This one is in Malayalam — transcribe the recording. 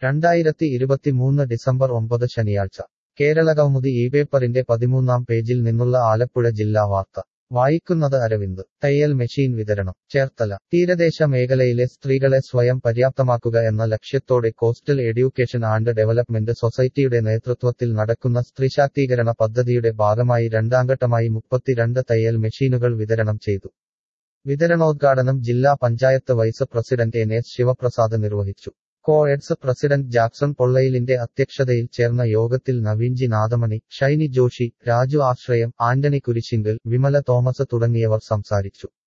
രണ്ടായിരത്തി ഇരുപത്തിമൂന്ന് ഡിസംബർ ഒമ്പത് ശനിയാഴ്ച കേരളകൗമുദി ഈ പേപ്പറിന്റെ പതിമൂന്നാം പേജിൽ നിന്നുള്ള ആലപ്പുഴ ജില്ലാ വാർത്ത വായിക്കുന്നത് അരവിന്ദ് തയ്യൽ മെഷീൻ വിതരണം ചേർത്തല തീരദേശ മേഖലയിലെ സ്ത്രീകളെ സ്വയം പര്യാപ്തമാക്കുക എന്ന ലക്ഷ്യത്തോടെ കോസ്റ്റൽ എഡ്യൂക്കേഷൻ ആൻഡ് ഡെവലപ്മെന്റ് സൊസൈറ്റിയുടെ നേതൃത്വത്തിൽ നടക്കുന്ന സ്ത്രീശാക്തീകരണ പദ്ധതിയുടെ ഭാഗമായി രണ്ടാംഘട്ടമായി മുപ്പത്തിരണ്ട് തയ്യൽ മെഷീനുകൾ വിതരണം ചെയ്തു വിതരണോദ്ഘാടനം ജില്ലാ panchayat vice president N S Sivaprasad നിർവഹിച്ചു കോ എഡ്സ് പ്രസിഡന്റ് ജാക്സൺ പൊള്ളയിലിന്റെ അധ്യക്ഷതയിൽ ചേർന്ന യോഗത്തിൽ നവീൻജി നാദമണി ഷൈനി ജോഷി രാജു ആശ്രയം ആന്റണി കുരിശിങ്കൽ വിമല തോമസ് തുടങ്ങിയവർ സംസാരിച്ചു